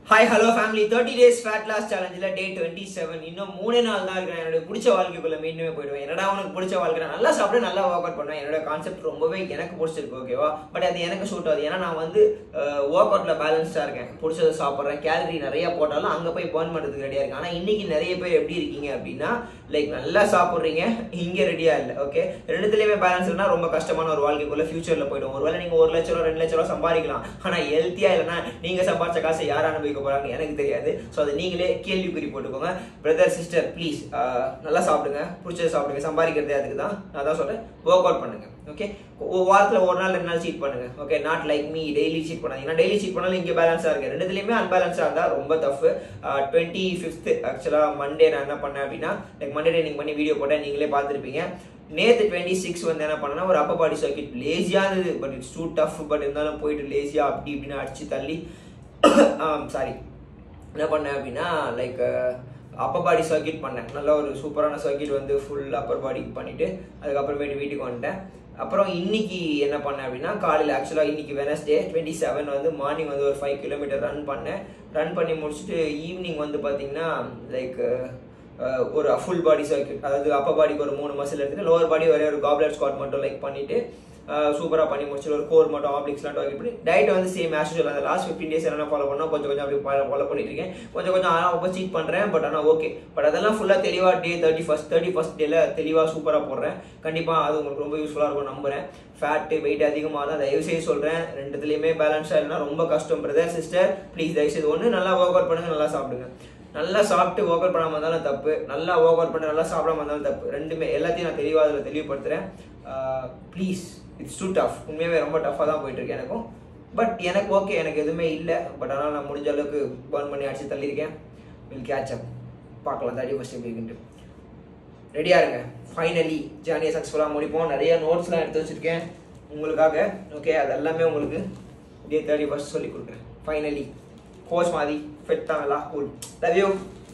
hi hello family thirty days fat loss சேலஞ்சில் day twenty seven இன்னும் மூணே நாள் தான் இருக்கிறேன் என்னோட பிடிச்ச வாழ்க்கைக்குள்ள மீண்டுமே போயிடுவேன் என்னடா உனக்கு பிடிச்ச வாழ்க்கை நான் நல்லா சாப்பிட்டு நல்லா ஒர்க் அவுட் பண்ணுவேன் என்னோட கான்செப்ட் ரொம்பவே எனக்கு பிடிச்சிருக்கு ஓகேவா பட் அது எனக்கு சூட் ஆகுது ஏன்னா நான் வந்து ஒர்க் அவுட்ல பேலன்ஸ்டாக இருக்கேன் பிடிச்சதை சாப்பிட்றேன் கேலரி நிறைய போட்டாலும் அங்கே போய் பர்ன் பண்ணுறதுக்கு ரெடியாக இருக்கேன் ஆனால் இன்னைக்கு நிறைய பேர் எப்படி இருக்கீங்க அப்படின்னா லைக் நல்லா சாப்பிட்றீங்க இங்கே ரெடியாக இல்லை ஓகே ரெண்டுத்துலேயுமே பேலன்ஸ் இல்லைனா ரொம்ப கஷ்டமான ஒரு வாழ்க்கைக்குள்ள ஃபியூச்சரில் போய்டும் ஒருவேளை நீங்கள் ஒரு லட்ச ரூபா ரெண்டு லட்ச ரூபா சம்பாதிக்கலாம் ஆனால் ஹெல்த்தியாக இல்லைனா நீங்கள் சம்பாதிச்ச காசை யார் அனுபவிக்க போகிறாங்க எனக்கு தெரியாது ஸோ அதை நீங்களே கேள்விக்குறி போட்டுக்கோங்க பிரதர் சிஸ்டர் ப்ளீஸ் நல்லா சாப்பிடுங்க பிடிச்சதை சாப்பிடுங்க சம்பாதிக்கிறதே அதுக்கு தான் நான் தான் சொல்கிறேன் ஒர்க் அவுட் பண்ணுங்க ஓகே வாரத்தில் ஒரு நாள் ரெண்டு நாள் சீட் பண்ணுங்க okay not like me daily cheat பண்ணாதீங்க டெய்லி சீட் பண்ணாலும் இங்கே பேலன்ஸாக இருக்கு ரெண்டுத்துலையுமே அன்பேலன்ஸாக இருந்தால் ரொம்ப டஃப் டுவெண்ட்டி ஃபிஃப்த் ஆக்சுவலாக மண்டே நான் என்ன பண்ணேன் அப்படின்னா லைக் மண்டே ட்ரைனிங் பண்ணி வீடியோ போட்டேன் நீங்களே பார்த்துருப்பீங்க நேற்று டுவெண்ட்டி சிக்ஸ் வந்து என்ன பண்ணேன்னா ஒரு அப்பர் பாடி சர்க்கிட் லேசியாக இருந்தது but it's too tough but இருந்தாலும் போயிட்டு லேசியாக அப்படி இப்படின்னு அடிச்சு தள்ளி சாரி என்ன பண்ணேன் அப்படின்னா லைக் அப்பர் பாடி சர்க்கிட் பண்ணேன் நல்ல ஒரு சூப்பரான சர்க்கிட் வந்து ஃபுல் அப்பர் பாடி பண்ணிட்டு அதுக்கப்புறமேட்டு வீட்டுக்கு வந்துட்டேன் அப்புறம் இன்னைக்கு என்ன பண்ணேன் அப்படின்னா காலையில் ஆக்சுவலாக இன்னைக்கு வெனஸ்டே டுவெண்ட்டி செவன் வந்து மார்னிங் வந்து ஒரு ஃபைவ் கிலோமீட்டர் ரன் பண்ணேன் ரன் பண்ணி முடிச்சுட்டு ஈவினிங் வந்து பார்த்தீங்கன்னா லைக் ஒரு ஃபுல் பாடி சர்க்கிட் அதாவது அப்பர் பாடிக்கு ஒரு மூணு மசில் எடுத்துட்டு லோவர் பாடி ஒரே ஒரு காப்லெட் ஸ்குவாட் மட்டும் லைக் பண்ணிட்டு சூப்பராக பண்ணி முடிச்சு ஒரு கோர் மட்டும் ஆப்ளிக்ஸ்லாம் டார்கெட் பண்ணி டயட் வந்து சேம் ஆஸ் யூஸ்வல் அந்த லாஸ்ட் ஃபிஃப்டின் டேஸ் என்ன ஃபாலோ பண்ணால் கொஞ்சம் கொஞ்சம் அப்படி ஃபாலோ பண்ணிட்டு இருக்கேன் கொஞ்சம் கொஞ்சம் ஆனால் ரொம்ப சீட் பண்ணுறேன் பட் ஆனால் ஓகே பட் அதெல்லாம் ஃபுல்லாக தெளிவாக day thirty first thirty first டேல தெளிவாக சூப்பராக போடுறேன் கண்டிப்பாக அது உங்களுக்கு ரொம்ப யூஸ்ஃபுல்லாக இருக்கும் நம்புறேன் ஃபேட்டு வெயிட் அதிகமாக தான் தயவு செய்து சொல்கிறேன் ரெண்டுத்துலேயுமே பேலன்ஸாக இல்லைனா ரொம்ப கஷ்டம் பிரதர் சிஸ்டர் ப்ளீஸ் தயவு செய்து ஒன்று நல்லா ஒர்க் அவுட் பண்ணுங்க நல்லா சாப்பிடுங்க நல்லா சாப்பிட்டு ஒர்க் அவுட் பண்ணாமல் இருந்தாலும் தப்பு நல்லா ஒர்க் அவுட் பண்ணி நல்லா சாப்பிடாம இருந்தாலும் தப்பு ரெண்டுமே எல்லாத்தையும் நான் தெளிவாக அதில் தெளிவுபடுத்துகிறேன் ப்ளீஸ் இட்ஸ் டூ டஃப் உண்மையாகவே ரொம்ப டஃப்பாக தான் போயிட்டு இருக்கு எனக்கும் பட் எனக்கு ஓகே எனக்கு எதுவுமே இல்லை பட் ஆனால் நான் முடிஞ்ச அளவுக்கு பர்ன் பண்ணி அடிச்சு தள்ளியிருக்கேன் வில் கேட்ச் அப் பார்க்கலாம் தேர்ட்டி ஃபஸ்ட் எப்படி இருக்குன்ட்டு ரெடியாக இருங்க ஃபைனலி ஜேர்னியை சக்ஸஸ்ஃபுல்லாக முடிப்போம் நிறைய நோட்ஸ்லாம் எடுத்து வச்சுருக்கேன் உங்களுக்காக ஓகே அது எல்லாமே உங்களுக்கு டே தேர்ட்டி ஃபஸ்ட் சொல்லி கொடுக்குறேன் ஃபைனலி கோச் மாதிரி ஃபிட் தான் எல்லாம் கூல் லவ் யூ